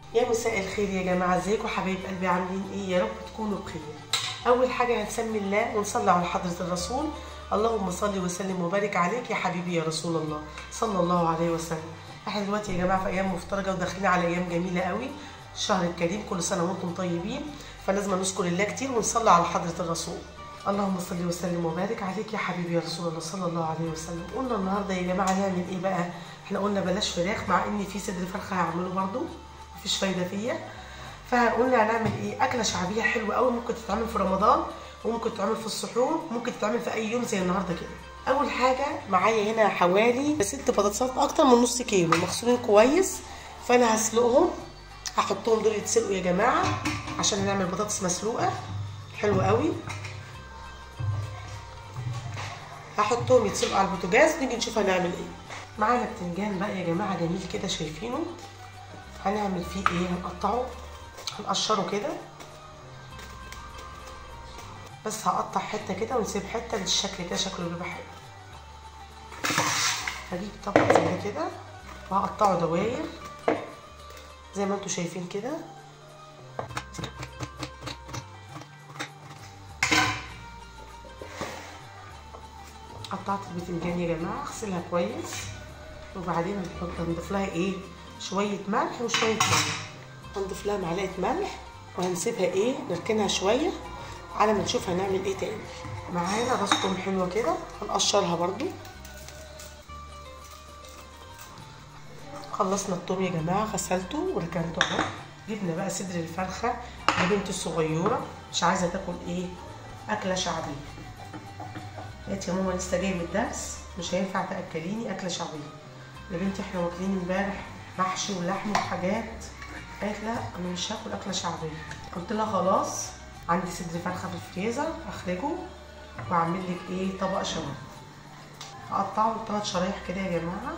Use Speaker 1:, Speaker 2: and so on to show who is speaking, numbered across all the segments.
Speaker 1: يا مساء الخير يا جماعه ازيكم حبايب قلبي عاملين ايه يا رب تكونوا بخير اول حاجه هنسمي الله ونصلي على حضره الرسول اللهم صل وسلم وبارك عليك يا حبيبي يا رسول الله صلى الله عليه وسلم احنا دلوقتي يا جماعه في ايام مفترجه وداخلين على ايام جميله قوي الشهر الكريم كل سنه وانتم طيبين فلازم نذكر الله كتير ونصلي على حضره الرسول اللهم صل وسلم وبارك عليك يا حبيبي يا رسول الله صلى الله عليه وسلم قلنا النهارده يا جماعه نعمل ايه بقى احنا قلنا بلاش فراخ مع ان في صدر فرخه هعمله برده مفيش فايده فيا فقلنا هنعمل ايه اكله شعبيه حلوه قوي ممكن تتعمل في رمضان وممكن تتعمل في السحور ممكن تتعمل في اي يوم زي النهارده كده اول حاجه معايا هنا حوالي ست بطاطسات اكتر من نص كيلو مغسولين كويس فانا هسلقهم هحطهم دول يتسلقوا يا جماعه عشان نعمل بطاطس مسلوقه حلوه قوي هحطهم يتسلقوا على البوتاجاز نيجي نشوف هنعمل ايه معانا بتنجان بقى يا جماعه جميل كده شايفينه هنعمل فيه ايه هنقطعه هنقشره كده بس هقطع حته كده ونسيب حته بالشكل ده شكله بيبقى حلو هجيب طبق زي ده كده وهقطعه دواير زي ما انتم شايفين كده قطعت البتنجان يا جماعه اغسلها كويس وبعدين هنحط هنضيف لها ايه شويه ملح وشويه ملح هنضيف لها معلقه ملح وهنسيبها ايه نركنها شويه على ما نشوف هنعمل ايه تاني معانا راس توم حلوه كده هنقشرها برضو خلصنا التوم يا جماعه غسلته وركنته اهو جبنا بقى صدر الفرخه لبنتي الصغيره مش عايزه تاكل ايه اكله شعبيه قالت يا ماما لسه جايه من الدرس مش هينفع تاكليني اكله شعبيه يا بنتي احنا واكلين امبارح محشي ولحم وحاجات قالت لا انا مش هاكل اكله شعبيه قلت لها خلاص عندي صدر فرخه في الفريزر اخرجه واعمل لك ايه طبق شاورما هقطعه ثلاث شرايح كده يا جماعه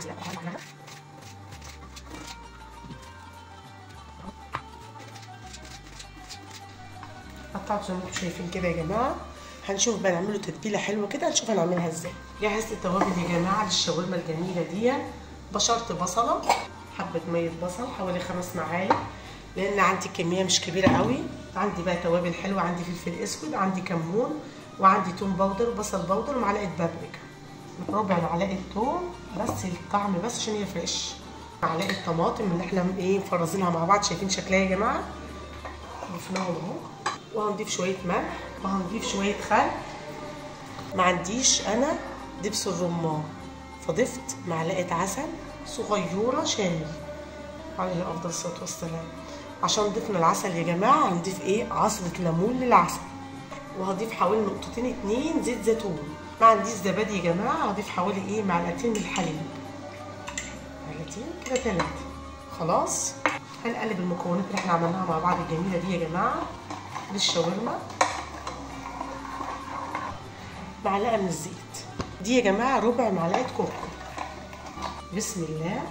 Speaker 1: قطعته زي ما انتم شايفين كده يا جماعه هنشوف بقى نعمله تتبيله حلوه كده هنشوف هنعملها ازاي جهزت التوابل يا جماعه للشاورما الجميله دي بشرت بصله حبه ميه بصل حوالي خمس معالق لان عندي كميه مش كبيره قوي عندي بقى توابل حلوه عندي فلفل اسود عندي كمون وعندي توم باودر وبصل باودر ومعلقه بابريكا ربع معلقه توم بس الطعم بس عشان هي فريش معلقه طماطم اللي احنا ايه مفرزينها مع بعض شايفين شكلها يا جماعه ضفناهم اهو وهنضيف شويه ملح وهنضيف شويه خل ما عنديش انا دبس الرمان فضفت معلقه عسل صغيره شاي عليه افضل الصلاه والسلام عشان ضفنا العسل يا جماعه هنضيف ايه عصره ليمون للعسل وهضيف حوالي نقطتين اتنين زيت زيتون ما عنديش زبادي يا جماعه هضيف حوالي ايه معلقتين من الحليب معلقتين كده تلاته خلاص هنقلب المكونات اللي احنا عملناها مع بعض الجميله دي يا جماعه للشاورما معلقه من الزيت دي يا جماعه ربع معلقه كركم بسم الله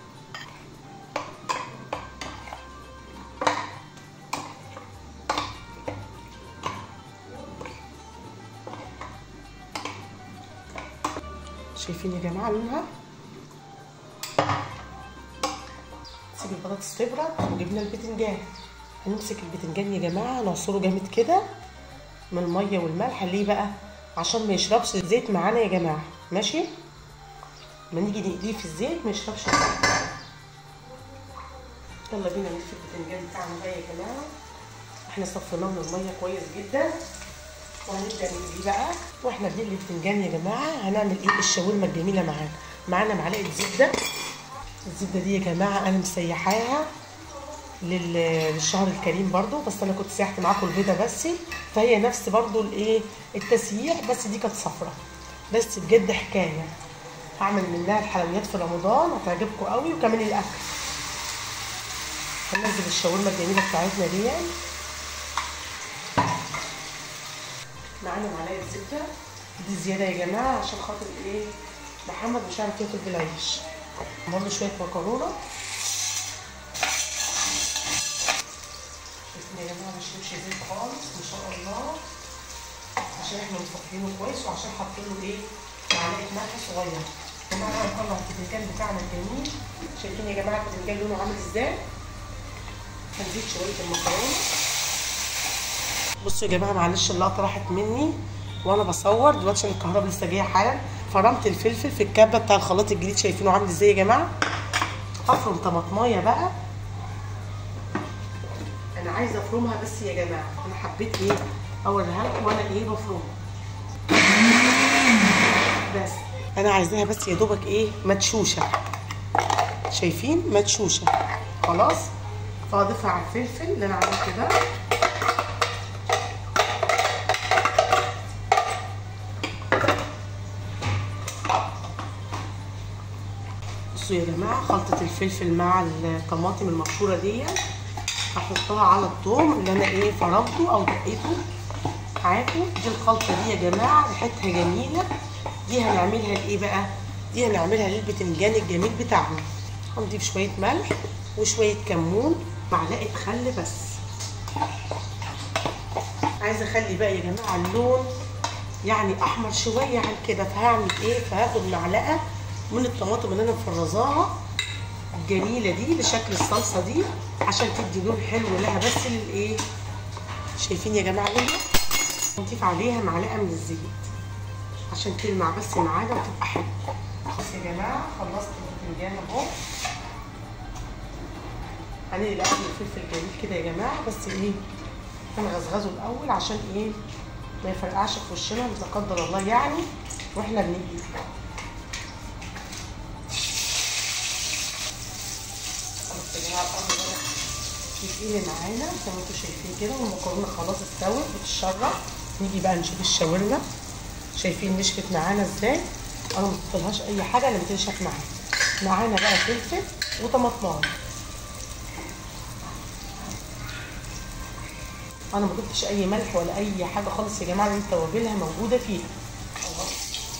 Speaker 1: شايفين يا جماعه لونها نسيب البطاطس تبرد وجبنا البتنجان هنمسك البتنجان يا جماعه نعصره جامد كده من الميه والملح ليه بقى عشان ما يشربش الزيت معانا يا جماعه ماشي لما نيجي نقليه في الزيت ما يشربش الزيت يلا بينا نلف البتنجان بتاعنا ده يا جماعه احنا صفيناه من الميه كويس جدا وهنبدا نقليه بقى واحنا بنقلي البتنجان يا جماعه هنعمل ايه الشاورما الجميله معانا معانا معلقه زبده الزبده دي يا جماعه انا مسيحاها للشهر الكريم برضو بس انا كنت سيحت معاكم البيضه بس فهي نفس برضو الايه التسييح بس دي كانت صفرة بس بجد حكايه هعمل منها الحلويات في رمضان هتعجبكم قوي وكمان الاكل هننزل الشاورما الجميله بتاعتنا دي معانا معلقه زبده دي زياده يا جماعه عشان خاطر ايه محمد مش عارف ياكل بالعيش برضه شويه مكرونه شايفين يا جماعه مش يمشي زيت خالص ما شاء الله عشان احنا مصفينه كويس وعشان حاطين له ايه معلقه ملح صغيره يا جماعه هنطلع البتنجان بتاعنا الجميل شايفين يا جماعه البتنجان لونه عامل ازاي هنزيد شويه المكرونه بصوا يا جماعه معلش اللقطه راحت مني وانا بصور دلوقتي عشان الكهرباء لسه جايه حالا فرمت الفلفل في الكبه بتاع الخلاط الجديد شايفينه عامل ازاي يا جماعه افرم طماطمايه بقى انا عايزه افرمها بس يا جماعه انا حبيت ايه اوريها لكم وانا ايه بفرمها بس انا عايزاها بس يا دوبك ايه مدشوشه شايفين مدشوشه خلاص فاضيفها على الفلفل اللي انا عملته ده بصوا يا جماعه خلطه الفلفل مع الطماطم المبشوره دي هحطها على الثوم اللي انا ايه فرمته او دقيته معاكم دي الخلطه دي يا جماعه ريحتها جميله دي هنعملها لايه بقى دي هنعملها للبتنجان الجميل بتاعنا هنضيف شويه ملح وشويه كمون معلقه خل بس عايزه اخلي بقى يا جماعه اللون يعني احمر شويه عن كده فهعمل ايه فهاخد معلقه من الطماطم اللي انا مفرزاها الجميله دي لشكل الصلصه دي عشان تدي لون حلو لها بس للايه شايفين يا جماعه لونها نضيف عليها معلقه من الزيت عشان تلمع بس معانا وتبقى حلوه بص يا جماعه خلصت البتنجان اهو هنقلي الاول الفلفل جميل كده يا جماعه بس ايه هنغزغزه الاول عشان ايه ما يفرقعش في وشنا لا قدر الله يعني واحنا بنقلي خلاص يا جماعه الامر بدا يتقلي معانا زي ما انتم شايفين كده والمكرونه خلاص استوت بتتشرب نيجي بقى نشيل الشاورما شايفين نشفت معانا ازاي انا ما ضفتلهاش اي حاجه لما تنشف معانا معانا بقى فلفل وطماطمايه انا ما ضفتش اي ملح ولا اي حاجه خالص يا جماعه لان توابلها موجوده فيها خلاص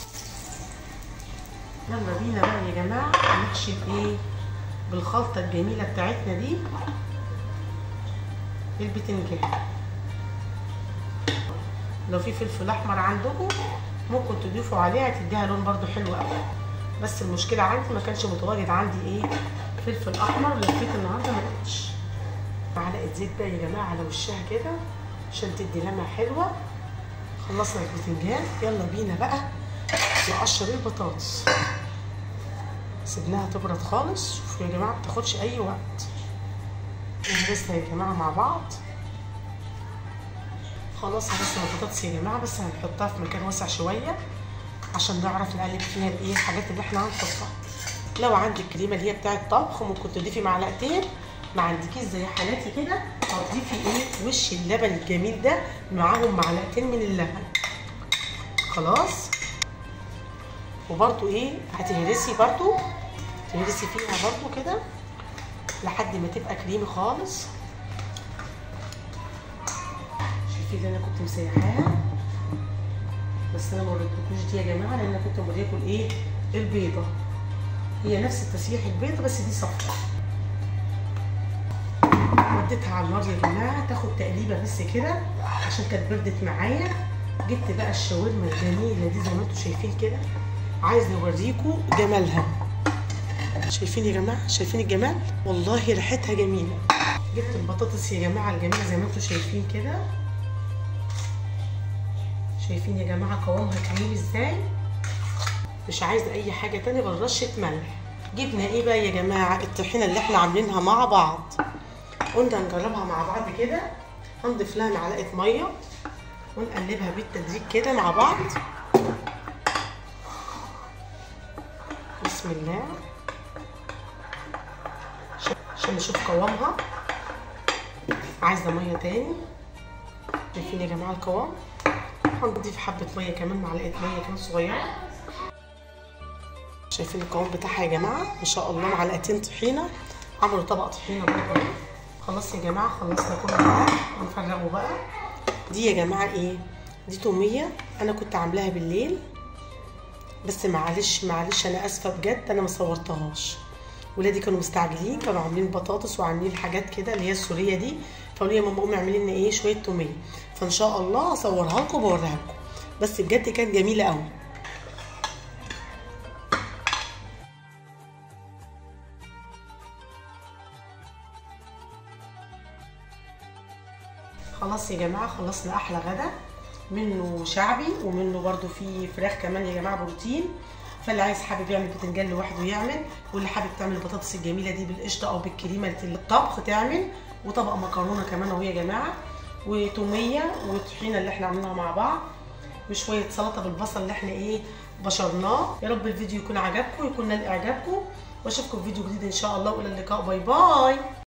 Speaker 1: يلا بينا بقى يا جماعه نحشي بايه بالخلطه الجميله بتاعتنا دي البتنجان لو في فلفل احمر عندكم ممكن تضيفوا عليها تديها لون برده حلو قوي بس المشكله عندي ما كانش متواجد عندي ايه فلفل احمر لفيت النهارده ما لقيتش معلقه زيت بقى يا جماعه على وشها كده عشان تدي لمعه حلوه خلصنا البتنجان يلا بينا بقى نقشر البطاطس سيبناها تبرد خالص شوفوا يا جماعه ما بتاخدش اي وقت نهرسها يا جماعه مع بعض خلاص هرسنا البطاطس يا جماعه بس هنحطها في مكان واسع شويه عشان نعرف نقلب فيها الايه الحاجات اللي احنا هنحطها لو عندك كريمه اللي هي بتاعه طبخ ممكن تضيفي معلقتين ما عندكيش زي حالاتي كده هتضيفي ايه وش اللبن الجميل ده معاهم معلقتين من اللبن خلاص وبرده ايه هتهرسي برده تهرسي فيها برده كده لحد ما تبقى كريمي خالص شايفين اللي انا كنت مسيحاها بس انا ما وريتلكوش دي يا جماعه لان انا كنت موريكم الايه البيضه هي نفس التسييح البيضه بس دي صفرا وديتها على النار يا جماعه تاخد تقليبه بس كده عشان كانت بردت معايا جبت بقى الشاورما الجميله دي زي ما انتم شايفين كده عايز نوريكم جمالها شايفين يا جماعه شايفين الجمال والله ريحتها جميله جبت البطاطس يا جماعه الجميله زي ما انتم شايفين كده شايفين يا جماعه قوامها كريم ازاي مش عايزه اي حاجه تانية غير رشه ملح جبنا ايه بقى يا جماعه الطحينه اللي احنا عاملينها مع بعض قلنا نجربها مع بعض كده هنضيف لها معلقه ميه ونقلبها بالتدريج كده مع بعض بسم الله عشان نشوف قوامها عايزه ميه تاني شايفين يا جماعه القوام هنضيف حبه ميه كمان معلقه ميه كمان صغيره شايفين القوام بتاعها يا جماعه ما شاء الله معلقتين طحينه عملوا طبق طحينه برضه خلاص يا جماعه خلصنا كل ده هنفرقه بقى دي يا جماعه ايه دي توميه انا كنت عاملاها بالليل بس معلش معلش انا اسفه بجد انا ما صورتهاش ولادي كانوا مستعجلين كانوا عاملين بطاطس وعاملين حاجات كده اللي هي السوريه دي فقالوا لي يا ماما قومي اعملي لنا ايه شويه توميه فان شاء الله اصورها لكم وبوريها لكم بس بجد كانت جميله قوي خلاص يا جماعه خلصنا احلى غدا منه شعبي ومنه برده في فراخ كمان يا جماعه بروتين فاللي عايز حابب يعمل بتنجان لوحده يعمل واللي حابب تعمل البطاطس الجميله دي بالقشطه او بالكريمه الطبخ تعمل وطبق مكرونه كمان اهو يا جماعه وتوميه وطحينه اللي احنا عملناها مع بعض وشويه سلطه بالبصل اللي احنا ايه بشرناه يا رب الفيديو يكون عجبكم يكون نال اعجابكم واشوفكم في فيديو جديد ان شاء الله والى اللقاء باي باي